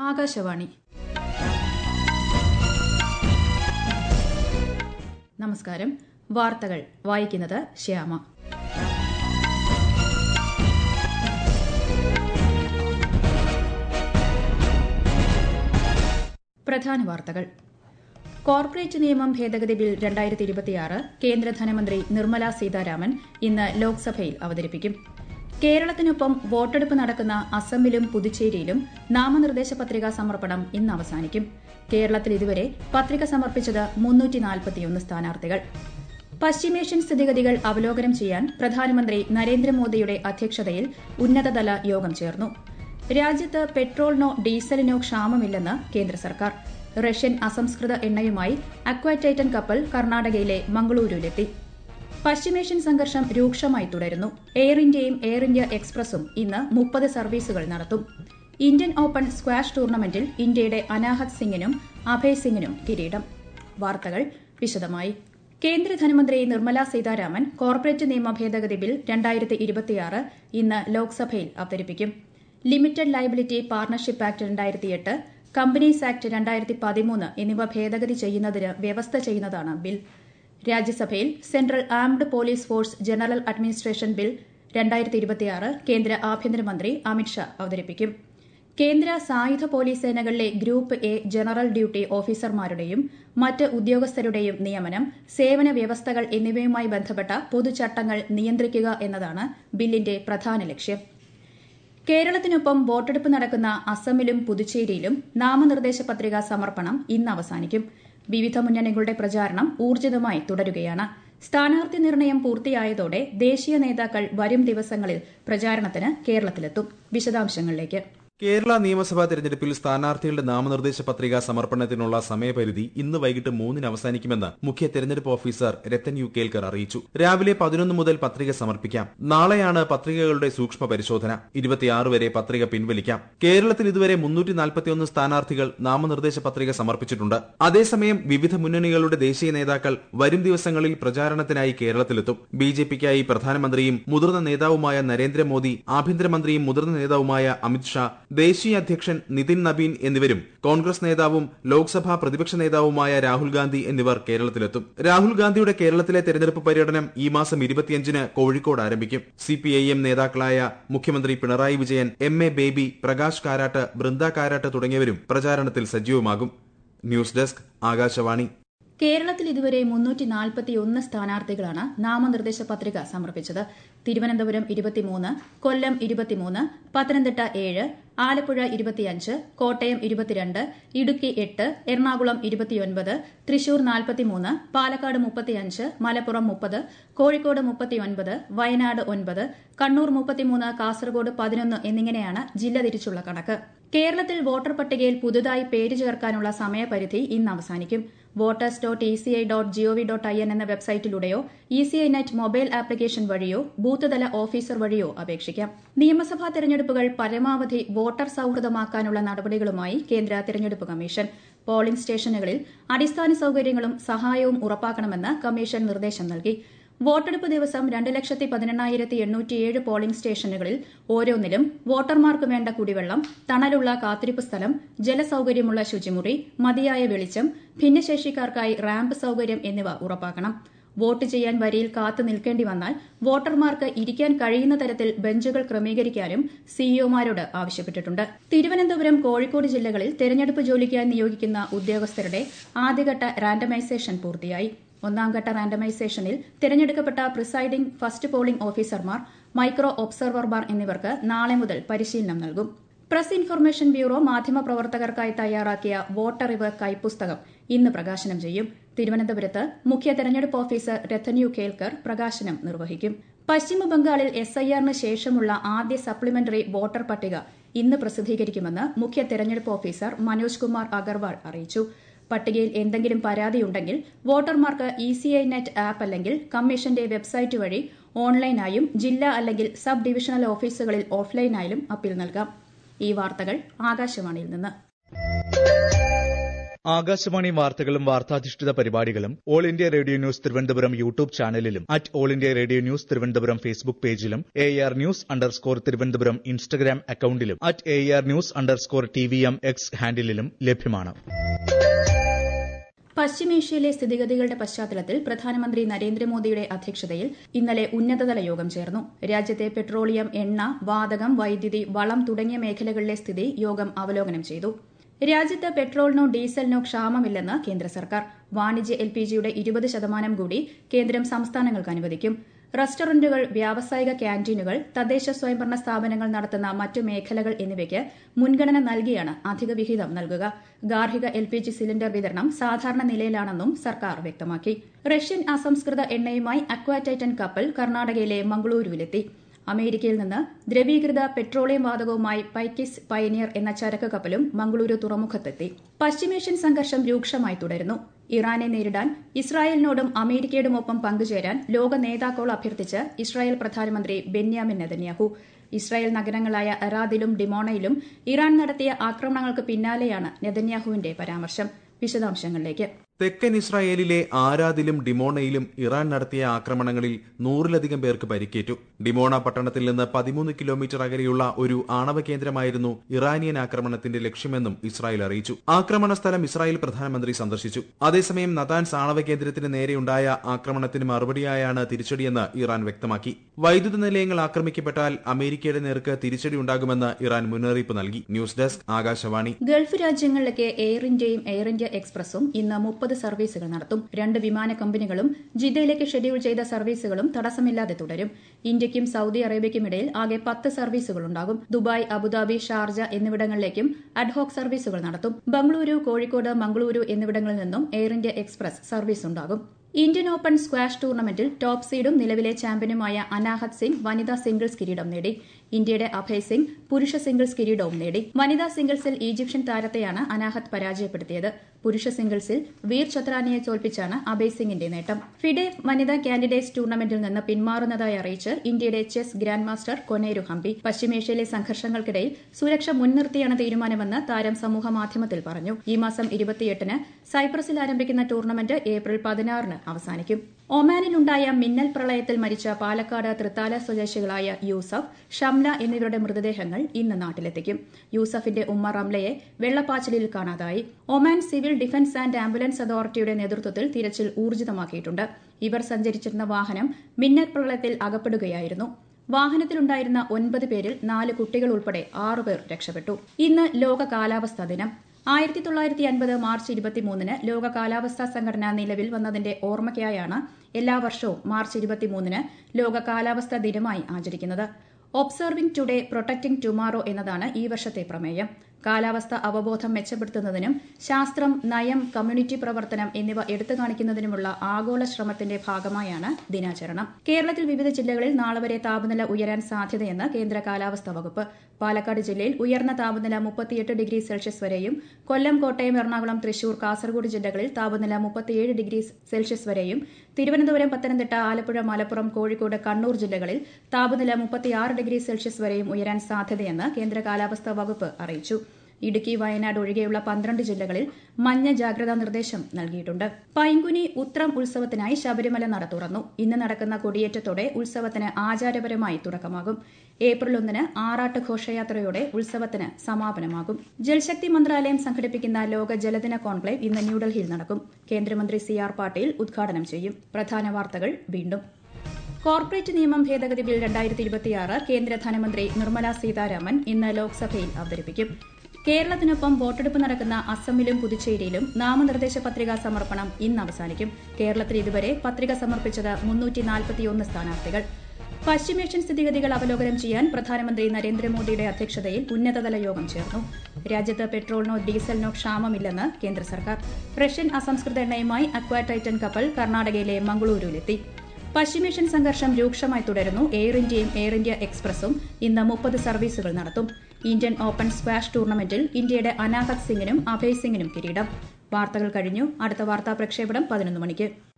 ആകാശവാണി നമസ്കാരം വാർത്തകൾ വായിക്കുന്നത് ശ്യാമ പ്രധാന വാർത്തകൾ കോർപ്പറേറ്റ് നിയമം ഭേദഗതി ബിൽ രണ്ടായിരത്തി ഇരുപത്തിയാറ് കേന്ദ്ര ധനമന്ത്രി നിർമ്മല സീതാരാമൻ ഇന്ന് ലോക്സഭയിൽ അവതരിപ്പിക്കും കേരളത്തിനൊപ്പം വോട്ടെടുപ്പ് നടക്കുന്ന അസമിലും പുതുച്ചേരിയിലും നാമനിർദ്ദേശ പത്രികാ സമർപ്പണം ഇന്ന് അവസാനിക്കും കേരളത്തിൽ ഇതുവരെ പത്രിക സമർപ്പിച്ചത് മുന്നൂറ്റി നാൽപ്പത്തിയൊന്ന് സ്ഥാനാർത്ഥികൾ പശ്ചിമേഷ്യൻ സ്ഥിതിഗതികൾ അവലോകനം ചെയ്യാൻ പ്രധാനമന്ത്രി നരേന്ദ്രമോദിയുടെ അധ്യക്ഷതയിൽ ഉന്നതതല യോഗം ചേർന്നു രാജ്യത്ത് പെട്രോളിനോ ഡീസലിനോ ക്ഷാമമില്ലെന്ന് കേന്ദ്ര സർക്കാർ റഷ്യൻ അസംസ്കൃത എണ്ണയുമായി അക്വാറ്റൈറ്റൻ കപ്പൽ കർണാടകയിലെ മംഗളൂരുവിലെത്തി പശ്ചിമേഷ്യൻ സംഘർഷം രൂക്ഷമായി തുടരുന്നു എയർ ഇന്ത്യയും എയർ ഇന്ത്യ എക്സ്പ്രസും ഇന്ന് മുപ്പത് സർവീസുകൾ നടത്തും ഇന്ത്യൻ ഓപ്പൺ സ്ക്വാഷ് ടൂർണമെന്റിൽ ഇന്ത്യയുടെ അനാഹത് സിംഗിനും അഭയ് സിംഗിനും കിരീടം വാർത്തകൾ വിശദമായി കേന്ദ്ര ധനമന്ത്രി നിർമ്മല സീതാരാമൻ കോർപ്പറേറ്റ് നിയമ ഭേദഗതി ബിൽ രണ്ടായിരത്തി ഇരുപത്തിയാറ് ഇന്ന് ലോക്സഭയിൽ അവതരിപ്പിക്കും ലിമിറ്റഡ് ലയബിലിറ്റി പാർട്ണർഷിപ്പ് ആക്ട് രണ്ടായിരത്തിയെട്ട് കമ്പനീസ് ആക്ട് രണ്ടായിരത്തി പതിമൂന്ന് എന്നിവ ഭേദഗതി ചെയ്യുന്നതിന് വ്യവസ്ഥ ചെയ്യുന്നതാണ് ബിൽ രാജ്യസഭയിൽ central armed police force general administration bill രണ്ടായിരത്തി ഇരുപത്തിയാറ് കേന്ദ്ര ആഭ്യന്തരമന്ത്രി അമിത്ഷാ അവതരിപ്പിക്കും കേന്ദ്ര സായുധ പോലീസ് സേനകളിലെ ഗ്രൂപ്പ് എ ജനറൽ ഡ്യൂട്ടി ഓഫീസർമാരുടെയും മറ്റ് ഉദ്യോഗസ്ഥരുടെയും നിയമനം സേവന വ്യവസ്ഥകൾ എന്നിവയുമായി ബന്ധപ്പെട്ട പൊതുചട്ടങ്ങൾ നിയന്ത്രിക്കുക എന്നതാണ് ബില്ലിന്റെ പ്രധാന ലക്ഷ്യം കേരളത്തിനൊപ്പം വോട്ടെടുപ്പ് നടക്കുന്ന അസമിലും പുതുച്ചേരിയിലും നാമനിർദ്ദേശ പത്രികാ സമർപ്പണം ഇന്ന് അവസാനിക്കും വിവിധ മുന്നണികളുടെ പ്രചാരണം ഊർജിതമായി തുടരുകയാണ് സ്ഥാനാർത്ഥി നിർണയം പൂർത്തിയായതോടെ ദേശീയ നേതാക്കൾ വരും ദിവസങ്ങളിൽ പ്രചാരണത്തിന് കേരളത്തിലെത്തും വിശദാംശങ്ങളിലേക്ക് കേരള നിയമസഭാ തെരഞ്ഞെടുപ്പിൽ സ്ഥാനാർത്ഥികളുടെ നാമനിർദ്ദേശ പത്രിക സമർപ്പണത്തിനുള്ള സമയപരിധി ഇന്ന് വൈകിട്ട് മൂന്നിന് അവസാനിക്കുമെന്ന് മുഖ്യ തെരഞ്ഞെടുപ്പ് ഓഫീസർ രത്തൻ യു കേൽക്കർ അറിയിച്ചു രാവിലെ പതിനൊന്ന് മുതൽ പത്രിക സമർപ്പിക്കാം നാളെയാണ് പത്രികകളുടെ സൂക്ഷ്മ പരിശോധന ഇരുപത്തിയാറ് വരെ പത്രിക പിൻവലിക്കാം കേരളത്തിൽ ഇതുവരെ മുന്നൂറ്റി നാൽപ്പത്തിയൊന്ന് സ്ഥാനാർത്ഥികൾ നാമനിർദ്ദേശ പത്രിക സമർപ്പിച്ചിട്ടുണ്ട് അതേസമയം വിവിധ മുന്നണികളുടെ ദേശീയ നേതാക്കൾ വരും ദിവസങ്ങളിൽ പ്രചാരണത്തിനായി കേരളത്തിലെത്തും ബി ജെ പിക്കായി പ്രധാനമന്ത്രിയും മുതിർന്ന നേതാവുമായ നരേന്ദ്രമോദി ആഭ്യന്തരമന്ത്രിയും മുതിർന്ന നേതാവുമായ അമിത്ഷാ ദേശീയ അധ്യക്ഷൻ നിതിൻ നബീൻ എന്നിവരും കോൺഗ്രസ് നേതാവും ലോക്സഭാ പ്രതിപക്ഷ നേതാവുമായ രാഹുൽ ഗാന്ധി എന്നിവർ കേരളത്തിലെത്തും രാഹുൽ ഗാന്ധിയുടെ കേരളത്തിലെ തെരഞ്ഞെടുപ്പ് പര്യടനം ഈ മാസം ഇരുപത്തിയഞ്ചിന് കോഴിക്കോട് ആരംഭിക്കും സിപിഐഎം നേതാക്കളായ മുഖ്യമന്ത്രി പിണറായി വിജയൻ എം എ ബേബി പ്രകാശ് കാരാട്ട് ബൃന്ദ കാരാട്ട് തുടങ്ങിയവരും പ്രചാരണത്തിൽ സജീവമാകും ന്യൂസ് ഡെസ്ക് ആകാശവാണി കേരളത്തിൽ ഇതുവരെ മുന്നൂറ്റി നാൽപ്പത്തിയൊന്ന് സ്ഥാനാർത്ഥികളാണ് നാമനിർദ്ദേശ പത്രിക സമർപ്പിച്ചത് തിരുവനന്തപുരം ഇരുപത്തിമൂന്ന് കൊല്ലം ഇരുപത്തിമൂന്ന് പത്തനംതിട്ട ഏഴ് ആലപ്പുഴ ഇരുപത്തിയഞ്ച് കോട്ടയം ഇരുപത്തിരണ്ട് ഇടുക്കി എട്ട് എറണാകുളം ഇരുപത്തിയൊൻപത് തൃശൂർ നാൽപ്പത്തിമൂന്ന് പാലക്കാട് മുപ്പത്തിയഞ്ച് മലപ്പുറം മുപ്പത് കോഴിക്കോട് മുപ്പത്തിയൊൻപത് വയനാട് ഒൻപത് കണ്ണൂർ മുപ്പത്തിമൂന്ന് കാസർഗോഡ് പതിനൊന്ന് എന്നിങ്ങനെയാണ് ജില്ല തിരിച്ചുള്ള കണക്ക് കേരളത്തിൽ വോട്ടർ പട്ടികയിൽ പുതുതായി പേര് ചേർക്കാനുള്ള സമയപരിധി ഇന്ന് അവസാനിക്കും voters dot E C I dot G O V dot I N എന്ന വെബ്സൈറ്റിലൂടെയോ E C I net mobile application വഴിയോ ബൂത്ത് തല ഓഫീസർ വഴിയോ അപേക്ഷിക്കാം നിയമസഭാ തെരഞ്ഞെടുപ്പുകൾ പരമാവധി വോട്ടർ സൌഹൃദമാക്കാനുള്ള നടപടികളുമായി കേന്ദ്ര തെരഞ്ഞെടുപ്പ് കമ്മീഷൻ പോളിംഗ് സ്റ്റേഷനുകളിൽ അടിസ്ഥാന സൌകര്യങ്ങളും സഹായവും ഉറപ്പാക്കണമെന്ന് കമ്മീഷൻ നിർദ്ദേശം നൽകി വോട്ടെടുപ്പ് ദിവസം രണ്ട് ലക്ഷത്തി പതിനെണ്ണായിരത്തി എണ്ണൂറ്റിയേഴ് പോളിംഗ് സ്റ്റേഷനുകളിൽ ഓരോന്നിലും വോട്ടർമാർക്ക് വേണ്ട കുടിവെള്ളം തണലുള്ള കാത്തിരിപ്പ് സ്ഥലം ജലസൌകര്യമുള്ള ശുചിമുറി മതിയായ വെളിച്ചം ഭിന്നശേഷിക്കാർക്കായി റാമ്പ് സൌകര്യം എന്നിവ ഉറപ്പാക്കണം വോട്ട് ചെയ്യാൻ വരിയിൽ കാത്തു നിൽക്കേണ്ടി വന്നാൽ വോട്ടർമാർക്ക് ഇരിക്കാൻ കഴിയുന്ന തരത്തിൽ ബെഞ്ചുകൾ ക്രമീകരിക്കാനും സിഇഒമാരോട് ആവശ്യപ്പെട്ടിട്ടുണ്ട് തിരുവനന്തപുരം കോഴിക്കോട് ജില്ലകളിൽ തെരഞ്ഞെടുപ്പ് ജോലിക്കായി നിയോഗിക്കുന്ന ഉദ്യോഗസ്ഥരുടെ ആദ്യഘട്ട റാൻഡമൈസേഷൻ പൂർത്തിയായി ഒന്നാംഘട്ട റാൻഡമൈസേഷനിൽ തിരഞ്ഞെടുക്കപ്പെട്ട പ്രിസൈഡിംഗ് ഫസ്റ്റ് പോളിംഗ് ഓഫീസർമാർ മൈക്രോ ഒബ്സർവർമാർ എന്നിവർക്ക് നാളെ മുതൽ പരിശീലനം നൽകും പ്രസ് ഇൻഫർമേഷൻ ബ്യൂറോ മാധ്യമപ്രവർത്തകർക്കായി തയ്യാറാക്കിയ വോട്ടറിവ് കൈപ്പുസ്തകം ഇന്ന് പ്രകാശനം ചെയ്യും തിരുവനന്തപുരത്ത് മുഖ്യ തെരഞ്ഞെടുപ്പ് ഓഫീസർ രത്തന്യു കേൽക്കർ പ്രകാശനം നിർവഹിക്കും പശ്ചിമബംഗാളിൽ എസ് ഐ ആറിന് ശേഷമുള്ള ആദ്യ സപ്ലിമെന്ററി വോട്ടർ പട്ടിക ഇന്ന് പ്രസിദ്ധീകരിക്കുമെന്ന് മുഖ്യ തെരഞ്ഞെടുപ്പ് ഓഫീസർ മനോജ് കുമാർ അഗർവാൾ അറിയിച്ചു പട്ടികയിൽ എന്തെങ്കിലും പരാതിയുണ്ടെങ്കിൽ വോട്ടർമാർക്ക് E C I net app അല്ലെങ്കിൽ കമ്മീഷന്റെ വെബ്സൈറ്റ് വഴി ഓൺലൈനായും ജില്ലാ അല്ലെങ്കിൽ സബ് ഡിവിഷണൽ ഓഫീസുകളിൽ ഓഫ്ലൈനായാലും അപ്പീൽ നൽകാം ഈ വാർത്തകൾ ആകാശവാണിയിൽ നിന്ന് ആകാശവാണി വാർത്തകളും വാർത്താധിഷ്ഠിത പരിപാടികളും All India Radio news Thiruvananthapuram YouTube ചാനലിലും at All India Radio news Thiruvananthapuram Facebook പേജിലും A R news underscore Thiruvananthapuram Instagram അക്കൌണ്ടിലും at A R news underscore T V M X ഹാൻഡിലും ലഭ്യമാണ് പശ്ചിമേഷ്യയിലെ സ്ഥിതിഗതികളുടെ പശ്ചാത്തലത്തിൽ പ്രധാനമന്ത്രി നരേന്ദ്രമോദിയുടെ അധ്യക്ഷതയിൽ ഇന്നലെ ഉന്നതതല യോഗം ചേർന്നു രാജ്യത്തെ പെട്രോളിയം എണ്ണ വാതകം വൈദ്യുതി വളം തുടങ്ങിയ മേഖലകളിലെ സ്ഥിതി യോഗം അവലോകനം ചെയ്തു രാജ്യത്ത് പെട്രോളിനോ ഡീസലിനോ ക്ഷാമമില്ലെന്ന് കേന്ദ്ര സർക്കാർ വാണിജ്യ എൽ പി ജിയുടെ ഇരുപത് ശതമാനം കൂടി കേന്ദ്രം സംസ്ഥാനങ്ങൾക്ക് അനുവദിക്കും റെസ്റ്റോറന്റുകൾ വ്യാവസായിക ക്യാന്റീനുകൾ തദ്ദേശ സ്വയംഭരണ സ്ഥാപനങ്ങൾ നടത്തുന്ന മറ്റു മേഖലകൾ എന്നിവയ്ക്ക് മുൻഗണന നൽകിയാണ് അധിക വിഹിതം നൽകുക ഗാർഹിക എൽ പി ജി സിലിണ്ടർ വിതരണം സാധാരണ നിലയിലാണെന്നും സർക്കാർ വ്യക്തമാക്കി റഷ്യൻ അസംസ്കൃത എണ്ണയുമായി അക്വാടൈറ്റൻ കപ്പൽ കർണാടകയിലെ മംഗളൂരുവിലെത്തി അമേരിക്കയിൽ നിന്ന് ദ്രവീകൃത പെട്രോളിയം വാതകവുമായി പൈക്കിസ് പയനിയർ എന്ന ചരക്ക് കപ്പലും മംഗളൂരു തുറമുഖത്തെത്തി പശ്ചിമേഷ്യൻ സംഘർഷം രൂക്ഷമായി തുടരുന്നു ഇറാനെ നേരിടാൻ ഇസ്രായേലിനോടും അമേരിക്കയോടുമൊപ്പം പങ്കുചേരാൻ ലോക നേതാക്കൾ അഭ്യർത്ഥിച്ച് ഇസ്രായേൽ പ്രധാനമന്ത്രി ബെന്യാമിൻ നെതന്യാഹു ഇസ്രായേൽ നഗരങ്ങളായ അറാദിലും ഡിമോണയിലും ഇറാൻ നടത്തിയ ആക്രമണങ്ങൾക്ക് പിന്നാലെയാണ് നെതന്യാഹുവിന്റെ പരാമർശം വിശദാംശങ്ങളിലേക്ക് തെക്കൻ ഇസ്രായേലിലെ ആരാദിലും ഡിമോണയിലും ഇറാൻ നടത്തിയ ആക്രമണങ്ങളിൽ നൂറിലധികം പേർക്ക് പരിക്കേറ്റു ഡിമോണ പട്ടണത്തിൽ നിന്ന് പതിമൂന്ന് കിലോമീറ്റർ അകലെയുള്ള ഒരു ആണവ കേന്ദ്രമായിരുന്നു ഇറാനിയൻ ആക്രമണത്തിന്റെ ലക്ഷ്യമെന്നും ഇസ്രായേൽ അറിയിച്ചു ആക്രമണ സ്ഥലം ഇസ്രായേൽ പ്രധാനമന്ത്രി സന്ദർശിച്ചു അതേസമയം നതാൻസ് ആണവ കേന്ദ്രത്തിന് നേരെയുണ്ടായ ആക്രമണത്തിന് മറുപടിയായാണ് തിരിച്ചടിയെന്ന് ഇറാൻ വ്യക്തമാക്കി വൈദ്യുത നിലയങ്ങൾ ആക്രമിക്കപ്പെട്ടാൽ അമേരിക്കയുടെ നേർക്ക് തിരിച്ചടി ഉണ്ടാകുമെന്ന് ഇറാൻ മുന്നറിയിപ്പ് നൽകി ന്യൂസ് ഡെസ്ക് ആകാശവാണി ഗൾഫ് രാജ്യങ്ങളിലേക്ക് എയർ ഇന്ത്യയും എയർ ഇന്ത്യ എക്സ്പ്രസും ഇന്ന് മുപ്പത് സർവീസുകൾ നടത്തും രണ്ട് വിമാന കമ്പനികളും ജിദ്ദയിലേക്ക് ഷെഡ്യൂൾ ചെയ്ത സർവീസുകളും തടസ്സമില്ലാതെ തുടരും ഇന്ത്യയ്ക്കും സൌദി അറേബ്യയ്ക്കുമിടയിൽ ആകെ പത്ത് സർവീസുകളുണ്ടാകും ദുബായ് അബുദാബി ഷാർജ എന്നിവിടങ്ങളിലേക്കും അഡ്ഹോക് സർവീസുകൾ നടത്തും ബംഗളൂരു കോഴിക്കോട് മംഗളൂരു എന്നിവിടങ്ങളിൽ നിന്നും എയർ ഇന്ത്യ എക്സ്പ്രസ് സർവീസ് ഉണ്ടാകും ഇന്ത്യൻ ഓപ്പൺ സ്ക്വാഷ് ടൂർണമെന്റിൽ ടോപ്പ് സീഡും നിലവിലെ ചാമ്പ്യനുമായ അനാഹത് സിംഗ് വനിതാ സിംഗിൾസ് കിരീടം നേടി ഇന്ത്യയുടെ അഭയ് സിംഗ് പുരുഷ സിംഗിൾസ് കിരീടവും നേടി വനിതാ സിംഗിൾസിൽ ഈജിപ്ഷ്യൻ താരത്തെയാണ് അനാഹത് പരാജയപ്പെടുത്തിയത് പുരുഷ സിംഗിൾസിൽ വീർ ചത്രാനിയെ തോൽപ്പിച്ചാണ് അഭയ് സിംഗിന്റെ നേട്ടം ഫിഡെ വനിതാ കാൻഡിഡേറ്റ്സ് ടൂർണമെന്റിൽ നിന്ന് പിന്മാറുന്നതായി അറിയിച്ച് ഇന്ത്യയുടെ chess grand master Koneru Humpy പശ്ചിമേഷ്യയിലെ സംഘർഷങ്ങൾക്കിടയിൽ സുരക്ഷ മുൻനിർത്തിയാണ് തീരുമാനമെന്ന് താരം സമൂഹമാധ്യമത്തിൽ പറഞ്ഞു ഈ മാസം ഇരുപത്തിയെട്ടിന് സൈപ്രസിൽ ആരംഭിക്കുന്ന ടൂർണമെന്റ് ഏപ്രിൽ പതിനാറിന് അവസാനിക്കും ഒമാനിലുണ്ടായ മിന്നൽ പ്രളയത്തിൽ മരിച്ച പാലക്കാട് തൃത്താല സ്വദേശികളായ യൂസഫ് ഷംല എന്നിവരുടെ മൃതദേഹങ്ങൾ ഇന്ന് നാട്ടിലെത്തിക്കും യൂസഫിന്റെ ഉമ്മ റംലയെ വെള്ളപ്പാച്ചിലിൽ കാണാതായി Oman civil defence and ambulance അതോറിറ്റിയുടെ നേതൃത്വത്തിൽ തിരച്ചിൽ ഊർജിതമാക്കിയിട്ടുണ്ട് ഇവർ സഞ്ചരിച്ചിരുന്ന വാഹനം മിന്നൽ പ്രളയത്തിൽ അകപ്പെടുകയായിരുന്നു വാഹനത്തിലുണ്ടായിരുന്ന ഒൻപത് പേരിൽ നാല് കുട്ടികൾ ഉൾപ്പെടെ ആറുപേർ രക്ഷപ്പെട്ടു ഇന്ന് ലോക കാലാവസ്ഥാ ദിനം ആയിരത്തി തൊള്ളായിരത്തി അൻപത് മാർച്ച് ഇരുപത്തിമൂന്നിന് ലോക കാലാവസ്ഥാ സംഘടന നിലവിൽ വന്നതിന്റെ ഓർമ്മയ്ക്കായാണ് എല്ലാ വർഷവും മാർച്ച് ഇരുപത്തിമൂന്നിന് ലോക കാലാവസ്ഥാ ദിനമായി ആചരിക്കുന്നത് ഒബ്സർവിംഗ് ടുഡേ പ്രൊട്ടക്ടിംഗ് ടുമാറോ എന്നതാണ് ഈ വർഷത്തെ പ്രമേയം കാലാവസ്ഥ അവബോധം മെച്ചപ്പെടുത്തുന്നതിനും ശാസ്ത്രം നയം കമ്മ്യൂണിറ്റി പ്രവർത്തനം എന്നിവ എടുത്തു കാണിക്കുന്നതിനുമുള്ള ആഗോള ശ്രമത്തിന്റെ ഭാഗമായാണ് ദിനാചരണം കേരളത്തിൽ വിവിധ ജില്ലകളിൽ നാളെ വരെ താപനില ഉയരാൻ സാധ്യതയെന്ന് കേന്ദ്ര കാലാവസ്ഥാ വകുപ്പ് പാലക്കാട് ജില്ലയിൽ ഉയർന്ന താപനില മുപ്പത്തിയെട്ട് ഡിഗ്രി സെൽഷ്യസ് വരെയും കൊല്ലം കോട്ടയം എറണാകുളം തൃശൂർ കാസർഗോഡ് ജില്ലകളിൽ താപനില മുപ്പത്തിയേഴ് ഡിഗ്രി സെൽഷ്യസ് വരെയും തിരുവനന്തപുരം പത്തനംതിട്ട ആലപ്പുഴ മലപ്പുറം കോഴിക്കോട് കണ്ണൂർ ജില്ലകളിൽ താപനില മുപ്പത്തിയാറ് ഡിഗ്രി സെൽഷ്യസ് വരെയും ഉയരാൻ സാധ്യതയെന്ന് കേന്ദ്ര കാലാവസ്ഥാ വകുപ്പ് അറിയിച്ചു ഇടുക്കി വയനാട് ഒഴികെയുള്ള പന്ത്രണ്ട് ജില്ലകളിൽ മഞ്ഞ ജാഗ്രതാ നിർദ്ദേശം നൽകിയിട്ടുണ്ട് പൈങ്കുനി ഉത്രം ഉത്സവത്തിനായി ശബരിമല നട തുറന്നു ഇന്ന് നടക്കുന്ന കൊടിയേറ്റത്തോടെ ഉത്സവത്തിന് ആചാരപരമായി തുടക്കമാകും ഏപ്രിൽ ഒന്നിന് ആറാട്ട് ഘോഷയാത്രയോടെ ഉത്സവത്തിന് സമാപനമാകും ജൽശക്തി മന്ത്രാലയം സംഘടിപ്പിക്കുന്ന ലോക ജലദിന കോൺക്ലേവ് ഇന്ന് ന്യൂഡൽഹിയിൽ നടക്കും കേന്ദ്രമന്ത്രി സി ആർ പാട്ടീൽ ഉദ്ഘാടനം ചെയ്യും പ്രധാന വാർത്തകൾ വീണ്ടും കോർപ്പറേറ്റ് നിയമം ഭേദഗതി ബിൽ രണ്ടായിരത്തി ഇരുപത്തിയാറ് കേന്ദ്ര ധനമന്ത്രി നിർമ്മല സീതാരാമൻ ഇന്ന് ലോക്സഭയിൽ അവതരിപ്പിക്കും കേരളത്തിനൊപ്പം വോട്ടെടുപ്പ് നടക്കുന്ന അസമിലും പുതുച്ചേരിയിലും നാമനിർദ്ദേശ പത്രികാ സമർപ്പണം ഇന്ന് അവസാനിക്കും കേരളത്തിൽ ഇതുവരെ പത്രിക സമർപ്പിച്ചത് മുന്നൂറ്റി നാൽപ്പത്തിയൊന്ന് സ്ഥാനാർത്ഥികൾ പശ്ചിമേഷ്യൻ സ്ഥിതിഗതികൾ അവലോകനം ചെയ്യാൻ പ്രധാനമന്ത്രി നരേന്ദ്രമോദിയുടെ അധ്യക്ഷതയിൽ ഉന്നതതല യോഗം ചേർന്നു രാജ്യത്ത് പെട്രോളിനോ ഡീസലിനോ ക്ഷാമമില്ലെന്ന് കേന്ദ്ര സർക്കാർ റഷ്യൻ അസംസ്കൃത എണ്ണയുമായി അക്വാടൈറ്റൻ കപ്പൽ കർണാടകയിലെ മംഗളൂരുവിലെത്തി പശ്ചിമേഷ്യൻ സംഘർഷം രൂക്ഷമായി തുടരുന്നു എയർ ഇന്ത്യയും എയർ ഇന്ത്യ എക്സ്പ്രസും ഇന്ന് മുപ്പത് സർവീസുകൾ നടത്തും ഇന്ത്യൻ ഓപ്പൺ സ്ക്വാഷ് ടൂർണമെന്റിൽ ഇന്ത്യയുടെ അനാഹത് സിംഗിനും അഭയ് സിംഗിനും കിരീടം വാർത്തകൾ കഴിഞ്ഞു അടുത്ത വാർത്താ പ്രക്ഷേപണം പതിനൊന്ന് മണിക്ക്